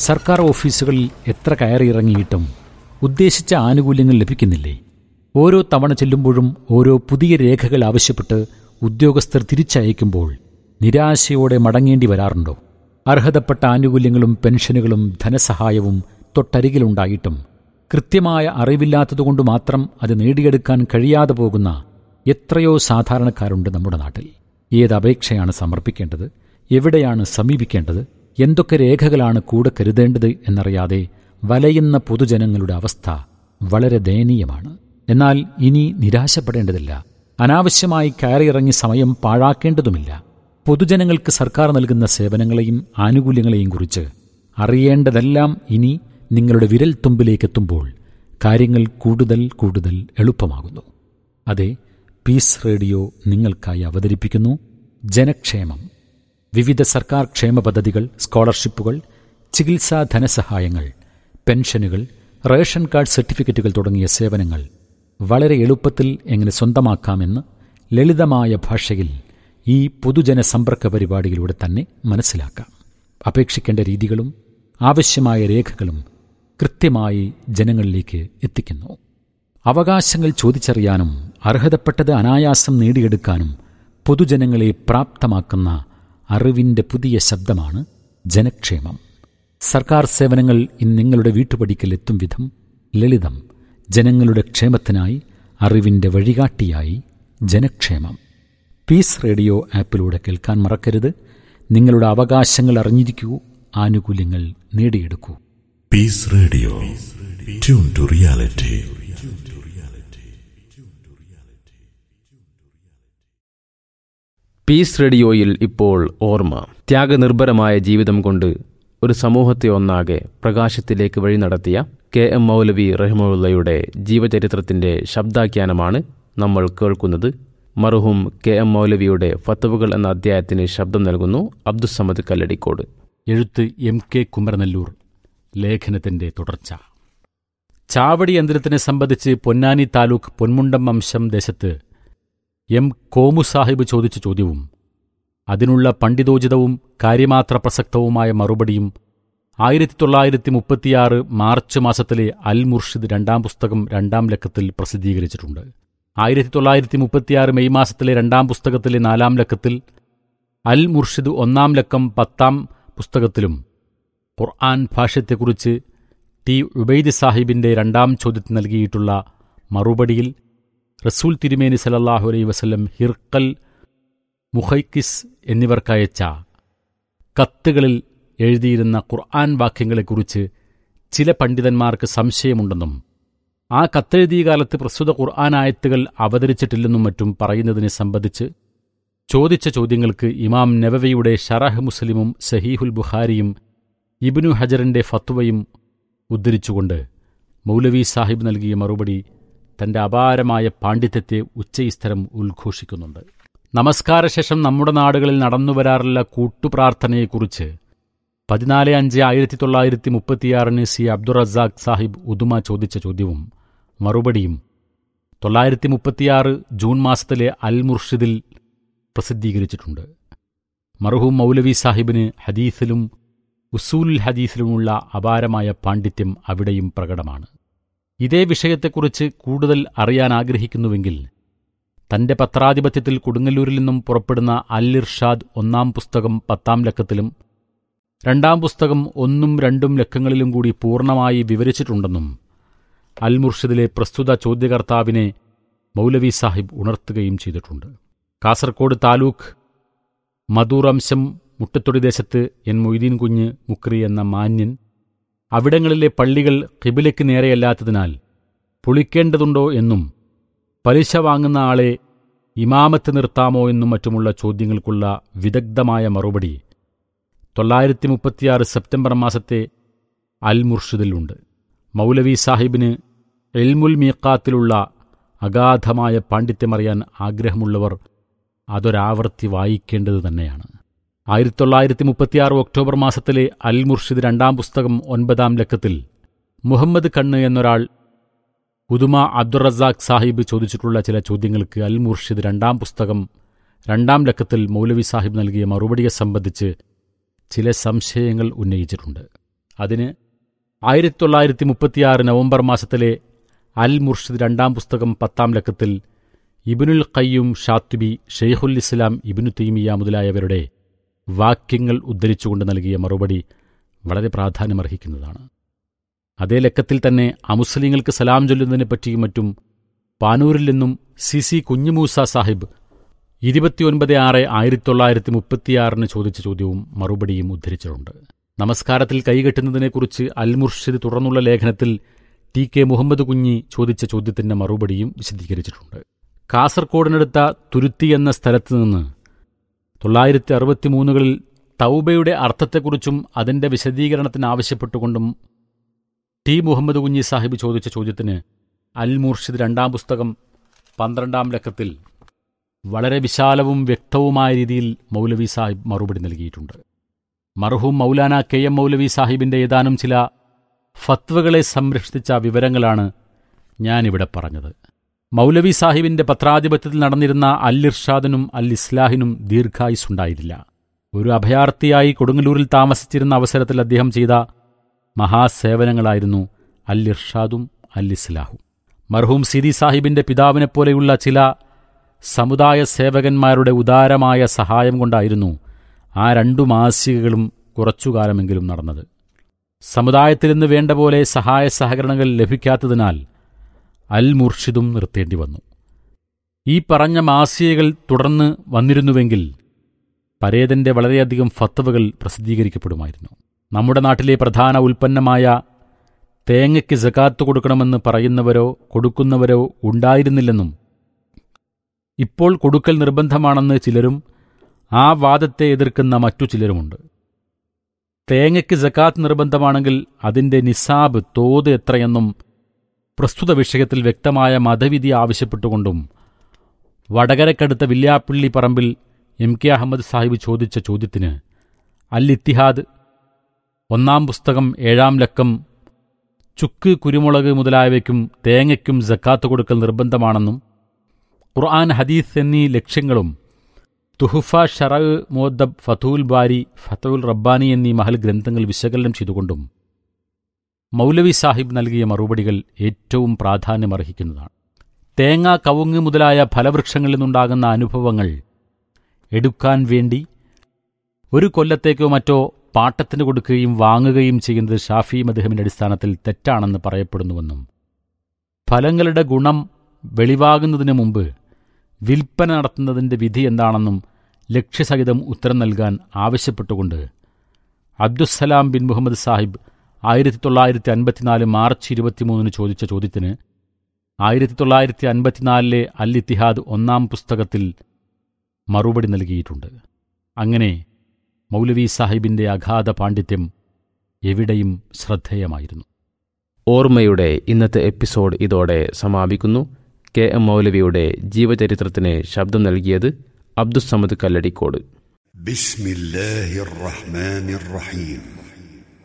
സർക്കാർ ഓഫീസുകളിൽ എത്ര കയറിയിറങ്ങിയിട്ടും ഉദ്ദേശിച്ച ആനുകൂല്യങ്ങൾ ലഭിക്കുന്നില്ലേ ഓരോ തവണ ചെല്ലുമ്പോഴും ഓരോ പുതിയ രേഖകൾ ആവശ്യപ്പെട്ട് ഉദ്യോഗസ്ഥർ തിരിച്ചയക്കുമ്പോൾ നിരാശയോടെ മടങ്ങേണ്ടി വരാറുണ്ടോ അർഹതപ്പെട്ട ആനുകൂല്യങ്ങളും പെൻഷനുകളും ധനസഹായവും തൊട്ടരികിലുണ്ടായിട്ടും കൃത്യമായ അറിവില്ലാത്തതുകൊണ്ട് മാത്രം അത് നേടിയെടുക്കാൻ കഴിയാതെ പോകുന്ന എത്രയോ സാധാരണക്കാരുണ്ട് നമ്മുടെ നാട്ടിൽ ഏത് അപേക്ഷയാണ് സമർപ്പിക്കേണ്ടത് എവിടെയാണ് സമീപിക്കേണ്ടത് എന്തൊക്കെ രേഖകളാണ് കൂടെ കരുതേണ്ടത് എന്നറിയാതെ വലയുന്ന പൊതുജനങ്ങളുടെ അവസ്ഥ വളരെ ദയനീയമാണ് എന്നാൽ ഇനി നിരാശപ്പെടേണ്ടതില്ല അനാവശ്യമായി കയറിയിറങ്ങി സമയം പാഴാക്കേണ്ടതുമില്ല പൊതുജനങ്ങൾക്ക് സർക്കാർ നൽകുന്ന സേവനങ്ങളെയും ആനുകൂല്യങ്ങളെയും കുറിച്ച് അറിയേണ്ടതെല്ലാം ഇനി നിങ്ങളുടെ വിരൽ തുമ്പിലേക്കെത്തുമ്പോൾ കാര്യങ്ങൾ കൂടുതൽ കൂടുതൽ എളുപ്പമാകുന്നു അതെ പീസ് റേഡിയോ നിങ്ങൾക്കായി അവതരിപ്പിക്കുന്നു ജനക്ഷേമം വിവിധ സർക്കാർ ക്ഷേമ പദ്ധതികൾ സ്കോളർഷിപ്പുകൾ ചികിത്സാ ധനസഹായങ്ങൾ പെൻഷനുകൾ റേഷൻ കാർഡ് സർട്ടിഫിക്കറ്റുകൾ തുടങ്ങിയ സേവനങ്ങൾ വളരെ എളുപ്പത്തിൽ എങ്ങനെ സ്വന്തമാക്കാമെന്ന് ലളിതമായ ഭാഷയിൽ ഈ പൊതുജന സമ്പർക്ക പരിപാടിയിലൂടെ തന്നെ മനസ്സിലാക്കാം അപേക്ഷിക്കേണ്ട രീതികളും ആവശ്യമായ രേഖകളും കൃത്യമായി ജനങ്ങളിലേക്ക് എത്തിക്കുന്നു അവകാശങ്ങൾ ചോദിച്ചറിയാനും അർഹതപ്പെട്ടത് അനായാസം നേടിയെടുക്കാനും പൊതുജനങ്ങളെ പ്രാപ്തമാക്കുന്ന അറിവിൻ്റെ പുതിയ ശബ്ദമാണ് ജനക്ഷേമം സർക്കാർ സേവനങ്ങൾ ഇന്ന് നിങ്ങളുടെ വീട്ടുപടിക്കൽ എത്തും വിധം ലളിതം ജനങ്ങളുടെ ക്ഷേമത്തിനായി അറിവിൻ്റെ വഴികാട്ടിയായി ജനക്ഷേമം പീസ് റേഡിയോ ആപ്പിലൂടെ കേൾക്കാൻ മറക്കരുത് നിങ്ങളുടെ അവകാശങ്ങൾ അറിഞ്ഞിരിക്കൂ ആനുകൂല്യങ്ങൾ നേടിയെടുക്കൂ Peace Radio. Tune to reality. Peace റേഡിയോയിൽ ഇപ്പോൾ ഓർമ്മ ത്യാഗനിർഭരമായ ജീവിതം കൊണ്ട് ഒരു സമൂഹത്തെ ഒന്നാകെ പ്രകാശത്തിലേക്ക് വഴി നടത്തിയ കെ എം മൗലവി റഹ്മുള്ളയുടെ ജീവചരിത്രത്തിന്റെ ശബ്ദാഖ്യാനമാണ് നമ്മൾ കേൾക്കുന്നത് മർഹൂം കെ എം മൗലവിയുടെ ഫത്തവുകൾ എന്ന അധ്യായത്തിന് ശബ്ദം നൽകുന്നു അബ്ദുസമദ് കല്ലടിക്കോട് എഴുത്ത് എം കെ കുമരനെല്ലൂർ ലേഖനത്തിന്റെ തുടർച്ച ചാവടി യന്ത്രത്തിനെ സംബന്ധിച്ച് പൊന്നാനി താലൂക്ക് പൊന്മുണ്ടം വംശം ദേശത്ത് എം കോമു സാഹിബ് ചോദിച്ച ചോദ്യവും അതിനുള്ള പണ്ഡിതോചിതവും കാര്യമാത്ര പ്രസക്തവുമായ മറുപടിയും ആയിരത്തി തൊള്ളായിരത്തി മുപ്പത്തിയാറ് മാർച്ച് മാസത്തിലെ അൽ മുർഷിദ് രണ്ടാം പുസ്തകം രണ്ടാം ലക്കത്തിൽ പ്രസിദ്ധീകരിച്ചിട്ടുണ്ട് ആയിരത്തി തൊള്ളായിരത്തി മുപ്പത്തിയാറ് മെയ് മാസത്തിലെ രണ്ടാം പുസ്തകത്തിലെ നാലാം ലക്കത്തിൽ അൽ മുർഷിദ് ഒന്നാം ലക്കം പത്താം പുസ്തകത്തിലും ഖുർആൻ ഭാഷ്യത്തെക്കുറിച്ച് ടി ഉബൈദ് സാഹിബിന്റെ രണ്ടാം ചോദ്യത്തിന് നൽകിയിട്ടുള്ള മറുപടിയിൽ റസൂൽ തിരുമേനി സലല്ലാഹു അലൈ വസല്ലം ഹിർക്കൽ മുഹൈക്കിസ് എന്നിവർക്കയച്ച കത്തുകളിൽ എഴുതിയിരുന്ന ഖുർആൻ വാക്യങ്ങളെക്കുറിച്ച് ചില പണ്ഡിതന്മാർക്ക് സംശയമുണ്ടെന്നും ആ കത്തെഴുതിയ കാലത്ത് പ്രസ്തുത ഖുർആൻ ആയത്തുകൾ അവതരിച്ചിട്ടില്ലെന്നും മറ്റും പറയുന്നതിനെ സംബന്ധിച്ച് ചോദിച്ച ചോദ്യങ്ങൾക്ക് ഇമാം നവവിയുടെ ഷറഹ് മുസ്ലിമും സഹീഹുൽ ബുഖാരിയും ഇബ്നു ഹജറിന്റെ ഫത്വയും ഉദ്ധരിച്ചുകൊണ്ട് മൗലവി സാഹിബ് നൽകിയ മറുപടി തന്റെ അപാരമായ പാണ്ഡിത്യത്തെ ഉച്ചയിസ്തരം ഉദ്ഘോഷിക്കുന്നുണ്ട് നമസ്കാരശേഷം നമ്മുടെ നാടുകളിൽ നടന്നുവരാറുള്ള കൂട്ടുപ്രാർത്ഥനയെക്കുറിച്ച് പതിനാല് അഞ്ച് ആയിരത്തി തൊള്ളായിരത്തി മുപ്പത്തിയാറിന് സി അബ്ദുറസാഖ് സാഹിബ് ഉദുമ ചോദിച്ച ചോദ്യവും മറുപടിയും തൊള്ളായിരത്തി മുപ്പത്തിയാറ് ജൂൺ മാസത്തിലെ അൽ മുർഷിദിൽ പ്രസിദ്ധീകരിച്ചിട്ടുണ്ട് മർഹൂം മൗലവി സാഹിബിന് ഹദീസിലും ഉസൂലുൽ ഹദീസിലുമുള്ള അപാരമായ പാണ്ഡിത്യം അവിടെയും പ്രകടമാണ് ഇതേ വിഷയത്തെക്കുറിച്ച് കൂടുതൽ അറിയാൻ ആഗ്രഹിക്കുന്നുവെങ്കിൽ തന്റെ പത്രാധിപത്യത്തിൽ കൊടുങ്ങല്ലൂരിൽ നിന്നും പുറപ്പെടുന്ന അൽ ഇർഷാദ് ഒന്നാം പുസ്തകം പത്താം ലക്കത്തിലും രണ്ടാം പുസ്തകം ഒന്നും രണ്ടും ലക്കങ്ങളിലും കൂടി പൂർണ്ണമായി വിവരിച്ചിട്ടുണ്ടെന്നും അൽ മുർഷിദിലെ പ്രസ്തുത ചോദ്യകർത്താവിനെ മൗലവി സാഹിബ് ഉണർത്തുകയും ചെയ്തിട്ടുണ്ട് കാസർകോട് താലൂക്ക് മധൂർ അംശം മുട്ടത്തൊടി ദേശത്ത് എൻ മൊയ്തീൻ കുഞ്ഞ് മുക്രി എന്ന മാന്യൻ അവിടങ്ങളിലെ പള്ളികൾ കിബിലയ്ക്ക് നേരെയല്ലാത്തതിനാൽ പൊളിക്കേണ്ടതുണ്ടോ എന്നും പലിശ വാങ്ങുന്ന ആളെ ഇമാമത്ത് നിർത്താമോ എന്നും മറ്റുമുള്ള ചോദ്യങ്ങൾക്കുള്ള വിദഗ്ധമായ മറുപടി തൊള്ളായിരത്തി മുപ്പത്തിയാറ് സെപ്റ്റംബർ മാസത്തെ അൽ മുർഷിദിലുണ്ട് മൗലവി സാഹിബിന് എൽമുൽ മീക്കാത്തിലുള്ള അഗാധമായ പാണ്ഡിത്യമറിയാൻ ആഗ്രഹമുള്ളവർ അതൊരാവർത്തി വായിക്കേണ്ടത് തന്നെയാണ് ആയിരത്തി തൊള്ളായിരത്തി മുപ്പത്തിയാറ് ഒക്ടോബർ മാസത്തിലെ അൽ മുർഷിദ് രണ്ടാം പുസ്തകം ഒൻപതാം ലക്കത്തിൽ മുഹമ്മദ് കണ്ണ് എന്നൊരാൾ ഉദുമ അബ്ദുറസാഖ് സാഹിബ് ചോദിച്ചിട്ടുള്ള ചില ചോദ്യങ്ങൾക്ക് അൽ മുർഷിദ് രണ്ടാം പുസ്തകം രണ്ടാം ലക്കത്തിൽ മൗലവി സാഹിബ് നൽകിയ മറുപടിയെ സംബന്ധിച്ച് ചില സംശയങ്ങൾ ഉന്നയിച്ചിട്ടുണ്ട് അതിന് ആയിരത്തി തൊള്ളായിരത്തി മുപ്പത്തിയാറ് നവംബർ മാസത്തിലെ അൽ മുർഷിദ് രണ്ടാം പുസ്തകം പത്താം ലക്കത്തിൽ ഇബിനുൽ ഖയ്യും ഷാത്തുബി ഷെയ്ഖുൽ ഇസ്ലാം ഇബിനു തീമിയ മുതലായവരുടെ വാക്യങ്ങൾ ഉദ്ധരിച്ചുകൊണ്ട് നൽകിയ മറുപടി വളരെ പ്രാധാന്യമർഹിക്കുന്നതാണ് അതേ ലക്കത്തിൽ തന്നെ അമുസ്ലിങ്ങൾക്ക് സലാം ചൊല്ലുന്നതിനെപ്പറ്റിയും മറ്റും പാനൂരിൽ നിന്നും സി സി കുഞ്ഞുമൂസ സാഹിബ് ഇരുപത്തിയൊൻപത് ആറ് ആയിരത്തി തൊള്ളായിരത്തി മുപ്പത്തിയാറിന് ചോദിച്ച ചോദ്യവും മറുപടിയും ഉദ്ധരിച്ചിട്ടുണ്ട് നമസ്കാരത്തിൽ കൈകെട്ടുന്നതിനെക്കുറിച്ച് അൽ മുർഷിദ് തുടർന്നുള്ള ലേഖനത്തിൽ ടി കെ മുഹമ്മദ് കുഞ്ഞി ചോദിച്ച ചോദ്യത്തിന്റെ മറുപടിയും വിശദീകരിച്ചിട്ടുണ്ട് കാസർകോടിനടുത്ത തുരുത്തി എന്ന സ്ഥലത്ത് നിന്ന് തൊള്ളായിരത്തി അറുപത്തിമൂന്നുകളിൽ തൗബയുടെ അർത്ഥത്തെക്കുറിച്ചും അതിന്റെ വിശദീകരണത്തിന് ആവശ്യപ്പെട്ടുകൊണ്ടും ടി മുഹമ്മദ് കുഞ്ഞി സാഹിബ് ചോദിച്ച ചോദ്യത്തിന് അൽ മുർഷിദ് രണ്ടാം പുസ്തകം പന്ത്രണ്ടാം ലക്കത്തിൽ വളരെ വിശാലവും വ്യക്തവുമായ രീതിയിൽ മൗലവി സാഹിബ് മറുപടി നൽകിയിട്ടുണ്ട് മർഹൂം മൗലാന കെ എം മൗലവി സാഹിബിന്റെ ഏതാനും ചില ഫത്വകളെ സംരക്ഷിച്ച വിവരങ്ങളാണ് ഞാനിവിടെ പറഞ്ഞത് മൗലവി സാഹിബിന്റെ പത്രാധിപത്യത്തിൽ നടന്നിരുന്ന അൽ ഇർഷാദിനും അൽ ഇസ്ലാഹിനും ദീർഘായുസുണ്ടായിരുന്നില്ല ഒരു അഭയാർത്ഥിയായി കൊടുങ്ങല്ലൂരിൽ താമസിച്ചിരുന്ന അവസരത്തിൽ അദ്ദേഹം ചെയ്ത മഹാസേവനങ്ങളായിരുന്നു അൽ ഇർഷാദും അൽ ഇസ്ലാഹും മർഹൂം സിരി സാഹിബിന്റെ പിതാവിനെപ്പോലെയുള്ള ചില സമുദായ സേവകന്മാരുടെ ഉദാരമായ സഹായം കൊണ്ടായിരുന്നു ആ രണ്ടു മാസികകളും കുറച്ചുകാലമെങ്കിലും നടന്നത് സമുദായത്തിൽ നിന്ന് വേണ്ട പോലെ സഹായ സഹകരണങ്ങൾ ലഭിക്കാത്തതിനാൽ അൽ മുർഷിദും നിർത്തേണ്ടി വന്നു ഈ പറഞ്ഞ മാസികകൾ തുടർന്ന് വന്നിരുന്നുവെങ്കിൽ പരേതന്റെ വളരെയധികം ഫത്തവകൾ പ്രസിദ്ധീകരിക്കപ്പെടുമായിരുന്നു നമ്മുടെ നാട്ടിലെ പ്രധാന ഉൽപ്പന്നമായ തേങ്ങയ്ക്ക് ജക്കാത്ത് കൊടുക്കണമെന്ന് പറയുന്നവരോ കൊടുക്കുന്നവരോ ഉണ്ടായിരുന്നില്ലെന്നും ഇപ്പോൾ കൊടുക്കൽ നിർബന്ധമാണെന്ന് ചിലരും ആ വാദത്തെ എതിർക്കുന്ന മറ്റു ചിലരുമുണ്ട് തേങ്ങയ്ക്ക് ജക്കാത്ത് നിർബന്ധമാണെങ്കിൽ അതിന്റെ നിസാബ് തോത് എത്രയെന്നും പ്രസ്തുത വിഷയത്തിൽ വ്യക്തമായ മതവിധി ആവശ്യപ്പെട്ടുകൊണ്ടും വടകരക്കടുത്ത വില്യാപ്പള്ളി പറമ്പിൽ എം കെ അഹമ്മദ് സാഹിബ് ചോദിച്ച ചോദ്യത്തിന് അൽ ഇത്തിഹാദ് ഒന്നാം പുസ്തകം ഏഴാം ലക്കം ചുക്ക് കുരുമുളക് മുതലായവയ്ക്കും തേങ്ങയ്ക്കും ജക്കാത്ത് കൊടുക്കൽ നിർബന്ധമാണെന്നും ഖുർആൻ ഹദീസ് എന്നീ ലക്ഷ്യങ്ങളും തുഹുഫ ഷറ മോദബ് ഫതൂൽ ബാരി ഫതൂൽ റബ്ബാനി എന്നീ മഹൽ ഗ്രന്ഥങ്ങൾ വിശകലനം ചെയ്തുകൊണ്ടും മൗലവി സാഹിബ് നൽകിയ മറുപടികൾ ഏറ്റവും പ്രാധാന്യമർഹിക്കുന്നതാണ് തേങ്ങ കവുങ്ങ് മുതലായ ഫലവൃക്ഷങ്ങളിൽ നിന്നുണ്ടാകുന്ന അനുഭവങ്ങൾ എടുക്കാൻ വേണ്ടി ഒരു കൊല്ലത്തേക്കോ മറ്റോ പാട്ടത്തിന് കൊടുക്കുകയും വാങ്ങുകയും ചെയ്യുന്നത് ഷാഫി മദ്ഹമിന്റെ അടിസ്ഥാനത്തിൽ തെറ്റാണെന്ന് പറയപ്പെടുന്നുവെന്നും ഫലങ്ങളുടെ ഗുണം വെളിവാകുന്നതിന് മുമ്പ് വിൽപ്പന നടത്തുന്നതിന്റെ വിധി എന്താണെന്നും ലക്ഷ്യസഹിതം ഉത്തരം നൽകാൻ ആവശ്യപ്പെട്ടുകൊണ്ട് അബ്ദുസ്സലാം ബിൻ മുഹമ്മദ് സാഹിബ് ആയിരത്തി തൊള്ളായിരത്തി അൻപത്തിനാല് മാർച്ച് ഇരുപത്തിമൂന്നിന് ചോദിച്ച ചോദ്യത്തിന് ആയിരത്തി തൊള്ളായിരത്തി അൻപത്തിനാലിലെ അൽ ഇത്തിഹാദ് ഒന്നാം പുസ്തകത്തിൽ മറുപടി നൽകിയിട്ടുണ്ട് അങ്ങനെ മൗലവി സാഹിബിന്റെ അഗാധ പാണ്ഡിത്യം എവിടെയും ശ്രദ്ധേയമായിരുന്നു ഓർമ്മയുടെ ഇന്നത്തെ എപ്പിസോഡ് ഇതോടെ സമാപിക്കുന്നു കെ എം മൗലവിയുടെ ജീവചരിത്രത്തിന് ശബ്ദം നൽകിയത് അബ്ദുസമദ് കല്ലടിക്കോട് بسم الله الرحمن الرحيم